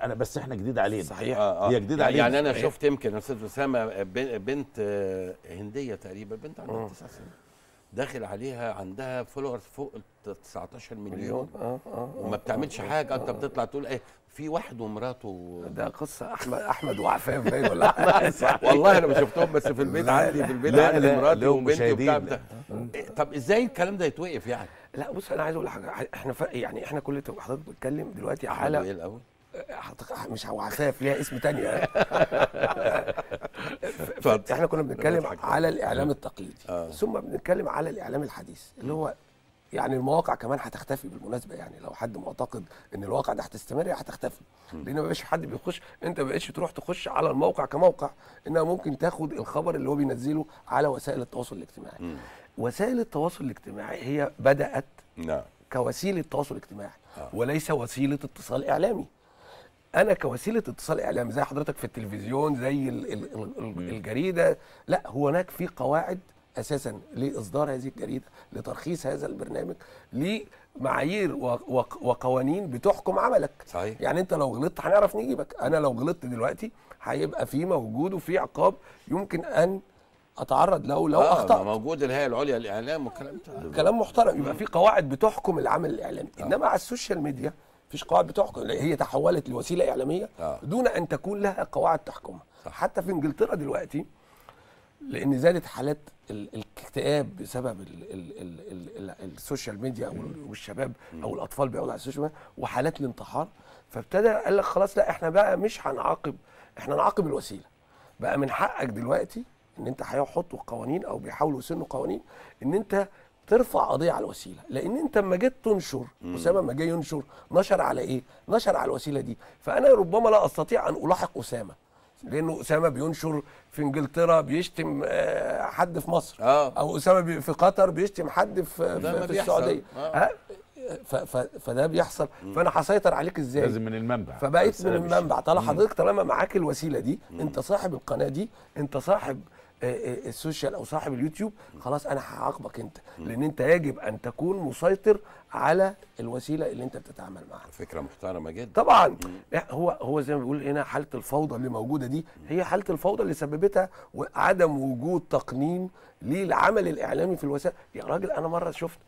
انا بس احنا جديد علينا صحيح آه آه. هي جديدة يعني, علينا. يعني انا صحيح. شفت يمكن استاذ اسامه بن- بنت آه، هنديه تقريبا بنت عندها تسع سنين داخل عليها عندها فولورز فوق ال 19 مليون مليون اه اه وما بتعملش حاجه انت بتطلع تقول ايه في واحد ومراته ده قصه احمد احمد وعفاف باين ولا أحمد؟ والله انا ما شفتهم بس في البيت لا، عندي لا. في البيت لا، عندي لا، مراتي لهم وبنتي وبتاع مشاهدين. بتاع. إيه، طب ازاي الكلام ده يتوقف يعني؟ لا بص انا عايز اقول لك حاجه احنا ف... يعني احنا كل اللي حضرتك بتتكلم دلوقتي ايه على الاول؟ حضرتك مش هو عفاف ليها اسم تانية اتفضل. احنا كنا بنتكلم بضحك. على الاعلام التقليدي آه. ثم بنتكلم على الاعلام الحديث اللي هو يعني المواقع كمان هتختفي بالمناسبه يعني لو حد معتقد ان الواقع ده هتستمر هي هتختفي لان ما بقاش حد بيخش انت ما بقتش تروح تخش على الموقع كموقع انها ممكن تاخد الخبر اللي هو بينزله على وسائل التواصل الاجتماعي وسائل التواصل الاجتماعي هي بدات نعم كوسيله تواصل اجتماعي وليس وسيله اتصال اعلامي انا كوسيله اتصال اعلامي زي حضرتك في التلفزيون زي ال ال ال الجريده لا هو هناك في قواعد اساسا لاصدار هذه الجريده لترخيص هذا البرنامج لمعايير و- وق- وقوانين بتحكم عملك صحيح. يعني انت لو غلطت هنعرف نجيبك انا لو غلطت دلوقتي هيبقى في موجود وفي عقاب يمكن ان اتعرض له لو آه اخطات موجود الهيئه العليا للاعلام والكلام ده كلام محترم يبقى في قواعد بتحكم العمل الاعلامي انما على السوشيال ميديا مفيش قواعد بتحكم لا، هي تحولت لوسيله اعلاميه آه. دون ان تكون لها قواعد تحكمها حتى في انجلترا دلوقتي لان زادت حالات ال- الاكتئاب بسبب ال ال ال ال ال السوشيال ميديا وال- والشباب او الاطفال بيقعدوا على السوشيال ميديا وحالات الانتحار فابتدى قال لك خلاص لا احنا بقى مش هنعاقب احنا نعاقب الوسيله بقى من حقك دلوقتي ان انت هيحطوا قوانين او بيحاولوا يسنوا قوانين ان انت ترفع قضيه على الوسيله لان انت لما جيت تنشر اسامه لما جه ينشر نشر على ايه نشر على الوسيله دي فانا ربما لا استطيع ان الاحق اسامه لانه اسامه بينشر في انجلترا بيشتم آه، حد في مصر آه. او اسامه بي- في قطر بيشتم حد في, ده ما في, في بيحصل. السعوديه آه. ها؟ ف- ف- فده بيحصل فانا هسيطر عليك ازاي لازم من المنبع فبقيت بس من أنا مش- المنبع طالما حضرتك طالما معاك الوسيله دي انت صاحب القناه دي انت صاحب آه، آه، السوشيال او صاحب اليوتيوب خلاص انا هعاقبك انت لان انت يجب ان تكون مسيطر على الوسيله اللي انت بتتعامل معاها فكره محترمه جدا طبعا هو هو زي ما بيقول هنا حاله الفوضى اللي موجوده دي هي حاله الفوضى اللي سببتها عدم وجود تقنين للعمل الاعلامي في الوسائل يا راجل انا مره شفت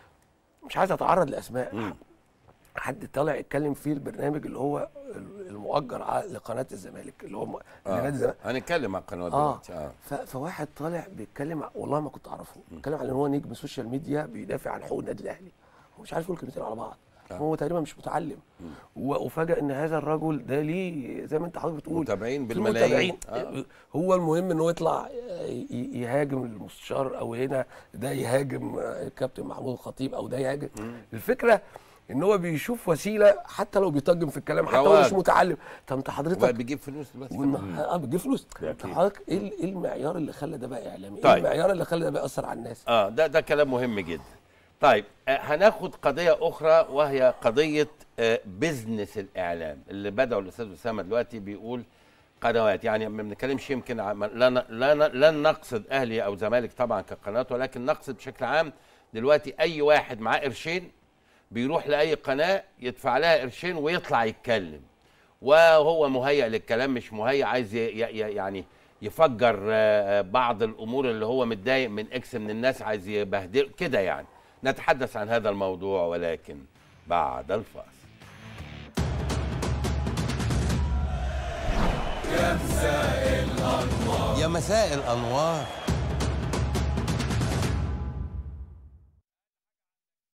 مش عايز اتعرض لاسماء حد طالع يتكلم فيه البرنامج اللي هو المؤجر ع- لقناه الزمالك اللي هو م- لنادي الزمالك هنتكلم عن القنوات اه دلوقتي اه ف- فواحد طالع بيتكلم ع- والله ما كنت اعرفه بيتكلم على ان هو نجم سوشيال ميديا بيدافع عن حقوق النادي الاهلي هو مش عارف يقول كلمتين على بعض هو تقريبا مش متعلم و- وفجأة ان هذا الرجل ده ليه زي ما انت حضرتك بتقول متابعين في بالملايين. متابعين. آه. هو المهم انه يطلع ي- يهاجم المستشار او هنا ده يهاجم الكابتن محمود الخطيب او ده يهاجم الفكره ان هو بيشوف وسيله حتى لو بيترجم في الكلام حتى هو رواج. مش متعلم طب انت بقى حضرتك بيجيب فلوس دلوقتي والن- اه بتجيب فلوس ده طب أكيد. حضرتك ايه ال- ايه المعيار اللي خلى ده بقى اعلامي؟ ايه طيب. المعيار اللي خلى ده بقى ياثر على الناس؟ اه ده ده كلام مهم جدا طيب آه هناخد قضيه اخرى وهي قضيه آه بزنس الاعلام اللي بداوا الاستاذ اسامه دلوقتي بيقول قنوات يعني ما بنتكلمش يمكن عن- لا ن- لا ن- لن نقصد اهلي او زمالك طبعا كقنوات ولكن نقصد بشكل عام دلوقتي اي واحد معاه قرشين بيروح لاي قناه يدفع لها قرشين ويطلع يتكلم وهو مهيأ للكلام مش مهيأ عايز ي- ي- ي- يعني يفجر آه، بعض الامور اللي هو متضايق من اكس من الناس عايز يبهدل كده يعني نتحدث عن هذا الموضوع ولكن بعد الفاصل يا مساء الانوار